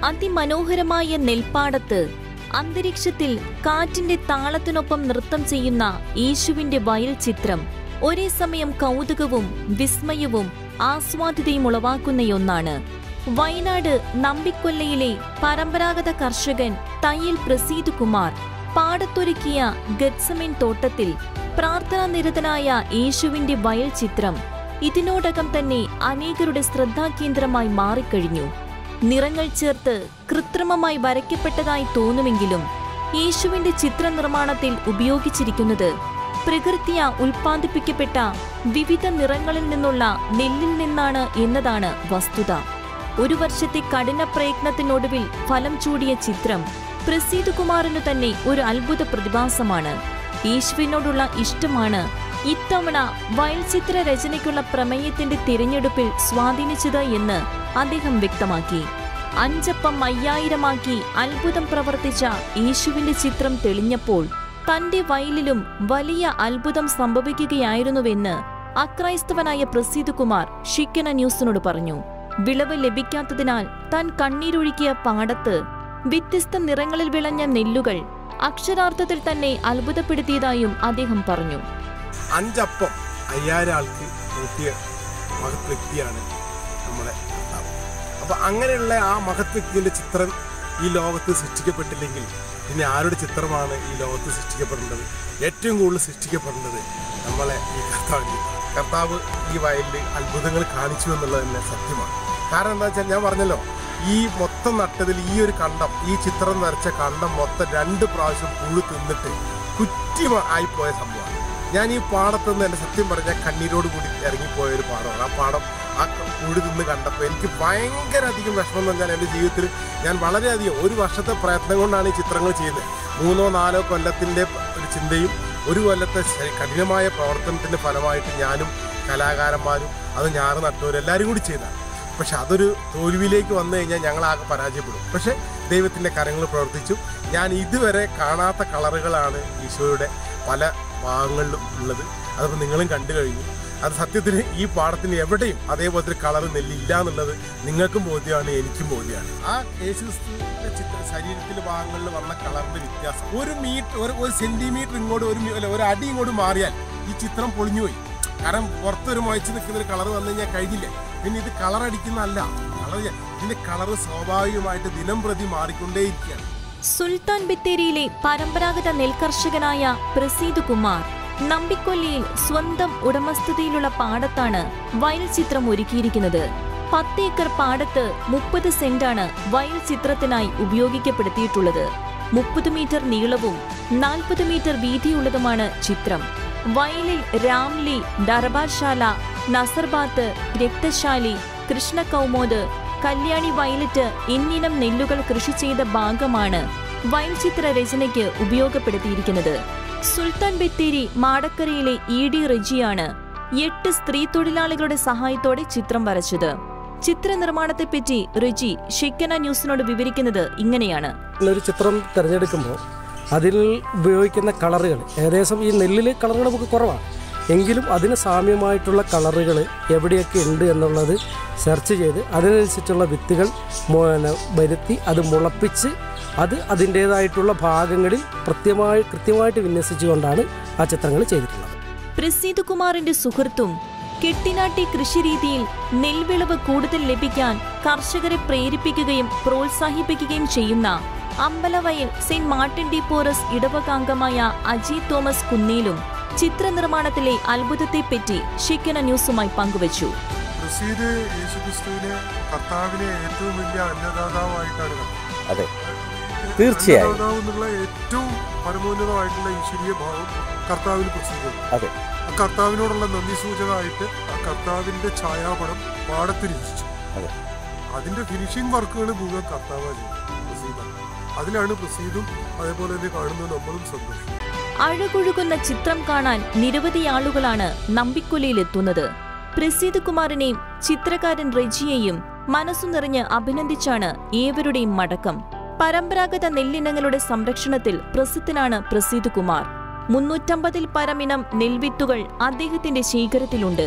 അതിമനോഹരമായ നെൽപ്പാടത്ത് അന്തരീക്ഷത്തിൽ കാറ്റിന്റെ താളത്തിനൊപ്പം നൃത്തം ചെയ്യുന്ന യേശുവിന്റെ വയൽ ചിത്രം ഒരേ സമയം കൗതുകവും വിസ്മയവും ആസ്വാദ്യതയും ഉളവാക്കുന്നയൊന്നാണ് വയനാട് നമ്പിക്കൊല്ലയിലെ പരമ്പരാഗത കർഷകൻ തയ്യൽ പ്രസീദ് കുമാർ പാടത്തൊരുക്കിയ ഗത്സമിൻ തോട്ടത്തിൽ പ്രാർത്ഥനാനിരതനായ യേശുവിന്റെ വയൽ ചിത്രം ഇതിനോടകം തന്നെ അനേകരുടെ ശ്രദ്ധാകേന്ദ്രമായി മാറിക്കഴിഞ്ഞു നിറങ്ങൾ ചേർത്ത് കൃത്രിമമായി വരയ്ക്കപ്പെട്ടതായി തോന്നുമെങ്കിലും യേശുവിന്റെ ചിത്രനിർമ്മാണത്തിൽ ഉപയോഗിച്ചിരിക്കുന്നത് പ്രകൃതിയ ഉൽപ്പാദിപ്പിക്കപ്പെട്ട വിവിധ നിറങ്ങളിൽ നിന്നുള്ള നെല്ലിൽ നിന്നാണ് എന്നതാണ് വസ്തുത ഒരു വർഷത്തെ കഠിന പ്രയത്നത്തിനൊടുവിൽ ഫലം ചൂടിയ ചിത്രം പ്രസീദ് കുമാറിനു തന്നെ ഒരു അത്ഭുത പ്രതിഭാസമാണ് യേശുവിനോടുള്ള ഇഷ്ടമാണ് ഇത്തവണ വയൽചിത്ര രചനയ്ക്കുള്ള പ്രമേയത്തിന്റെ തിരഞ്ഞെടുപ്പിൽ സ്വാധീനിച്ചത് എന്ന് അദ്ദേഹം വ്യക്തമാക്കി അഞ്ചപ്പം അയ്യായിരമാക്കി അത്ഭുതം പ്രവർത്തിച്ച യേശുവിന്റെ ചിത്രം തെളിഞ്ഞപ്പോൾ തന്റെ വയലിലും വലിയ അത്ഭുതം സംഭവിക്കുകയായിരുന്നുവെന്ന് അക്രൈസ്തവനായ പ്രസീദ് കുമാർ ഷിക്കന ന്യൂസിനോട് പറഞ്ഞു വിളവ് ലഭിക്കാത്തതിനാൽ താൻ കണ്ണീരൊഴുക്കിയ പാടത്ത് വ്യത്യസ്ത നിറങ്ങളിൽ വിളഞ്ഞ നെല്ലുകൾ അക്ഷരാർത്ഥത്തിൽ തന്നെ അത്ഭുതപ്പെടുത്തിയതായും അദ്ദേഹം പറഞ്ഞു അഞ്ചപ്പം അയ്യായിരം ആൾക്ക് കൂട്ടിയ മഹത് വ്യക്തിയാണ് നമ്മുടെ കർത്താവ് അപ്പൊ അങ്ങനെയുള്ള ആ മഹത് വ്യക്തിയുടെ ചിത്രം ഈ ലോകത്ത് സൃഷ്ടിക്കപ്പെട്ടില്ലെങ്കിൽ പിന്നെ ആരുടെ ചിത്രമാണ് ഈ ലോകത്ത് സൃഷ്ടിക്കപ്പെടേണ്ടത് ഏറ്റവും കൂടുതൽ സൃഷ്ടിക്കപ്പെടേണ്ടത് നമ്മളെ ഈ കർത്താവിൻ്റെ കർത്താവ് ഈ വയലിൽ അത്ഭുതങ്ങൾ കാണിച്ചു എന്നുള്ളത് തന്നെ സത്യമാണ് കാരണം എന്താ വെച്ചാൽ ഞാൻ പറഞ്ഞല്ലോ ഈ മൊത്തം നട്ടതിൽ ഈ ഒരു കണ്ടം ഈ ചിത്രം വരച്ച കണ്ടം മൊത്തം രണ്ട് പ്രാവശ്യം പുഴു തിന്നിട്ട് കുറ്റിമ ആയിപ്പോയ സംഭവമാണ് ഞാൻ ഈ പാടത്തുനിന്ന് എൻ്റെ സത്യം പറഞ്ഞാൽ കണ്ണീരോട് കൂടി ഇറങ്ങിപ്പോയ ഒരു പാടമാണ് ആ പാടം ആ കൂടി നിന്ന് കണ്ടപ്പോൾ എനിക്ക് ഭയങ്കര അധികം വിഷമം എന്ന് പറഞ്ഞാൽ എൻ്റെ ജീവിതത്തിൽ ഞാൻ വളരെയധികം ഒരു വർഷത്തെ പ്രയത്നം കൊണ്ടാണ് ഈ ചിത്രങ്ങൾ ചെയ്യുന്നത് മൂന്നോ നാലോ കൊല്ലത്തിൻ്റെ ഒരു ചിന്തയും ഒരു കൊല്ലത്തെ ശ- കഠിനമായ പ്രവർത്തനത്തിൻ്റെ ഫലമായിട്ട് ഞാനും കലാകാരന്മാരും അത് ഞാറ് നട്ടവരും എല്ലാവരും കൂടി ചെയ്തതാണ് പക്ഷെ അതൊരു തോൽവിയിലേക്ക് വന്നു കഴിഞ്ഞാൽ ഞങ്ങളാകെ പരാജയപ്പെടും പക്ഷെ ദൈവത്തിൻ്റെ കരങ്ങൾ പ്രവർത്തിച്ചു ഞാൻ ഇതുവരെ കാണാത്ത കളറുകളാണ് ഈശോയുടെ പല ഭാഗങ്ങളിലും ഉള്ളത് അതിപ്പോൾ നിങ്ങളും കണ്ടു കഴിഞ്ഞു അത് സത്യത്തിന് ഈ പാടത്തിന് എവിടെയും അതേപോലത്തെ കളർ നെല്ലില്ല എന്നുള്ളത് നിങ്ങൾക്കും ബോധ്യമാണ് എനിക്കും ബോധ്യമാണ് ആ യേശുക്രിസ്തുവിന്റെ ചിത്ര ശരീരത്തിലെ ഭാഗങ്ങളിൽ വന്ന കളറിന്റെ വ്യത്യാസം ഒരു മീറ്റർ ഒരു ഒരു സെന്റിമീറ്റർ ഇങ്ങോട്ട് ഒരു മീ- അല്ല, ഒരു അടി ഇങ്ങോട്ട് മാറിയാൽ ഈ ചിത്രം പൊളിഞ്ഞുപോയി കാരണം പുറത്തൊരു മുഴച്ച് നിൽക്കുന്ന ഒരു കളർ വന്നു കഴിഞ്ഞാൽ കഴിഞ്ഞില്ലേ പിന്നെ ഇത് കളർ അടിക്കുന്നതല്ല കളർ ഇതിന്റെ കളർ സ്വാഭാവികമായിട്ട് ദിനം പ്രതി മാറിക്കൊണ്ടേയിരിക്കുകയാണ് സുൽത്താൻ ബത്തേരിയിലെ പരമ്പരാഗത നെൽകർഷകനായ പ്രസീദ് കുമാർ നമ്പിക്കൊല്ലിയിൽ സ്വന്തം ഉടമസ്ഥതയിലുള്ള പാടത്താണ് വയൽ ചിത്രം ഒരുക്കിയിരിക്കുന്നത് പത്ത് ഏക്കർ പാടത്ത് മുപ്പത് സെന്റാണ് വയൽ ചിത്രത്തിനായി ഉപയോഗിക്കപ്പെടുത്തിയിട്ടുള്ളത് മുപ്പത് മീറ്റർ നീളവും നാൽപ്പത് മീറ്റർ വീതിയുള്ളതുമാണ് ചിത്രം വയലിൽ രാംലി ദർബാർശാല നസർബാത്ത് രക്തശാലി കൃഷ്ണകൗമോദ് കല്യാണി വയലറ്റ് എന്നിനം നെല്ലുകൾ കൃഷി ചെയ്ത ഭാഗമാണ് വയൽചിത്ര രചനയ്ക്ക് ഉപയോഗപ്പെടുത്തിയിരിക്കുന്നത് സുൽത്താൻ ബത്തേരി മാടക്കരയിലെ ഇ ഡി റെജിയാണ് എട്ട് സ്ത്രീ തൊഴിലാളികളുടെ സഹായത്തോടെ ചിത്രം വരച്ചത് ചിത്രനിർമ്മാണത്തെപ്പറ്റി റെജി ഷിക്കന ന്യൂസിനോട് വിവരിക്കുന്നത് ഇങ്ങനെയാണ് ഒരു ചിത്രം തിരഞ്ഞെടുക്കുമ്പോൾ അതിൽ ഉപയോഗിക്കുന്ന കളറുകൾ ഏകദേശം ഈ നെല്ലിൽ കളറുകൾ നമുക്ക് കുറവാണ് എങ്കിലും അതിന് സാമ്യമായിട്ടുള്ള കളറുകൾ എവിടെയൊക്കെ ഉണ്ട് എന്നുള്ളത് സെർച്ച് ചെയ്ത് അതിനനുസരിച്ചുള്ള വിത്തുകൾ മു- പിന്നെ വരുത്തി അത് മുളപ്പിച്ച് അത് അതിൻ്റേതായിട്ടുള്ള ഭാഗങ്ങളിൽ കൃത്യമായി കൃത്യമായിട്ട് വിന്യസിച്ചുകൊണ്ടാണ് ആ ചിത്രങ്ങൾ ചെയ്തിട്ടുള്ളത് പ്രസീദ് കുമാറിന്റെ സുഹൃത്തും കെട്ടിനാട്ടി കൃഷിരീതിയിൽ നെൽവിളവ് കൂടുതൽ ലഭിക്കാൻ കർഷകരെ പ്രേരിപ്പിക്കുകയും പ്രോത്സാഹിപ്പിക്കുകയും ചെയ്യുന്ന Ambalavayal Saint Martin de Porres ഇടവകാംഗമായ അജയ് തോമസ് കുന്നേലും ചിത്രനിർമ്മാണത്തിലെ അത്ഭുതത്തെപ്പറ്റി ഷിക്കന ന്യൂസുമായി പങ്കുവച്ചു പ്രസീദ് യേശുക്രിസ്തുവിനെ കർത്താവിനെ ഏറ്റവും വലിയ അന്നദാതാവായിട്ടാണ് കണ്ടത് അതെ തീർച്ചയായും. അന്നദാതാവ് എന്നുള്ള ഏറ്റവും പരമോന്നതമായിട്ടുള്ള ഈശ്വരീയ ഭാവം കർത്താവിന് പ്രസീദുണ്ട് അതെ. ആ കർത്താവിനോടുള്ള നന്ദി സൂചകമായിട്ട് ആ കർത്താവിന്റെ ഛായാപടം പാടത്ത് രചിച്ചു അതെ. അതിന്റെ ഫിനിഷിംഗ് വർക്കുകൾ മുഴുവൻ കർത്താവാണ് പ്രസീദാണ് അതിലാണ് പ്രസീദും അതേപോലെ തന്നെ കാണുന്നത് നമ്മളും സന്തോഷം അഴകൊഴുകുന്ന ചിത്രം കാണാൻ നിരവധി ആളുകളാണ് നമ്പിക്കൊലയിലെത്തുന്നത് പ്രസീദ് കുമാറിനെയും ചിത്രകാരൻ റെജിയെയും മനസ്സു നിറഞ്ഞ് അഭിനന്ദിച്ചാണ് ഏവരുടെയും മടക്കം പരമ്പരാഗത നെല്ലിനങ്ങളുടെ സംരക്ഷണത്തിൽ പ്രസിദ്ധനാണ് പ്രസീദ് കുമാർ മുന്നൂറ്റമ്പതിൽ പരമിനം നെൽവിത്തുകൾ അദ്ദേഹത്തിന്റെ ശേഖരത്തിലുണ്ട്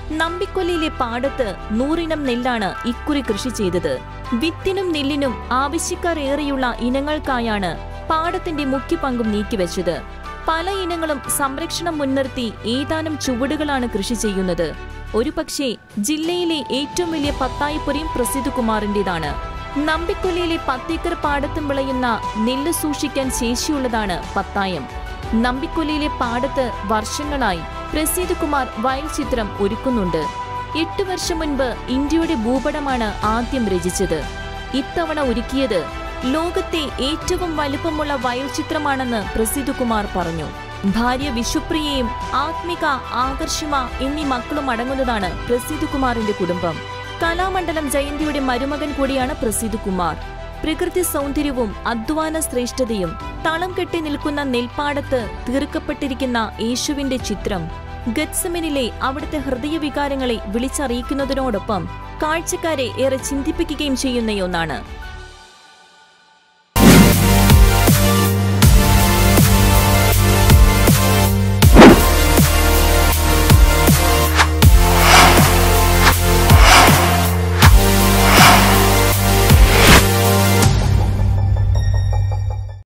നമ്പിക്കൊല്ലിയിലെ പാടത്ത് നൂറിനം നെല്ലാണ് ഇക്കുറി കൃഷി ചെയ്തത് വിത്തിനും നെല്ലിനും ആവശ്യക്കാർ ഏറെയുള്ള ഇനങ്ങൾക്കായാണ് പാടത്തിന്റെ മുഖ്യ പങ്കും നീക്കിവെച്ചത് പല ഇനങ്ങളും സംരക്ഷണം മുൻനിർത്തി ഏതാനും ചുവടുകളാണ് കൃഷി ചെയ്യുന്നത് ഒരുപക്ഷെ ജില്ലയിലെ ഏറ്റവും വലിയ പത്തായിപ്പുരയും പ്രസിദ്ധ കുമാറിന്റേതാണ് നമ്പിക്കൊല്ലിയിലെ പത്തേക്കർ പാടത്തും വിളയുന്ന നെല്ല് സൂക്ഷിക്കാൻ ശേഷിയുള്ളതാണ് പത്തായം നമ്പിക്കൊല്ലിയിലെ പാടത്ത് വർഷങ്ങളായി പ്രസീദ് കുമാർ വയൽ ചിത്രം ഒരുക്കുന്നുണ്ട് എട്ട് വർഷം മുൻപ് ഇന്ത്യയുടെ ഭൂപടമാണ് ആദ്യം രചിച്ചത് ഇത്തവണ ഒരുക്കിയത് ലോകത്തെ ഏറ്റവും വലുപ്പമുള്ള വയൽ ചിത്രമാണെന്ന് പ്രസീദ് കുമാർ പറഞ്ഞു ഭാര്യ വിഷുപ്രിയയും ആത്മിക ആകർഷിമ എന്നീ മക്കളും അടങ്ങുന്നതാണ് പ്രസീദ് കുമാറിന്റെ കുടുംബം കലാമണ്ഡലം ജയന്തിയുടെ മരുമകൻ കൂടിയാണ് പ്രസീദ് കുമാർ പ്രകൃതി സൗന്ദര്യവും അധ്വാന ശ്രേഷ്ഠതയും തളം കെട്ടി നിൽക്കുന്ന നെൽപ്പാടത്ത് തീർക്കപ്പെട്ടിരിക്കുന്ന യേശുവിന്റെ ചിത്രം ഗത്സമിനിലെ അവിടുത്തെ ഹൃദയവികാരങ്ങളെ വിളിച്ചറിയിക്കുന്നതിനോടൊപ്പം കാഴ്ചക്കാരെ ഏറെ ചിന്തിപ്പിക്കുകയും ചെയ്യുന്ന ഒന്നാണ്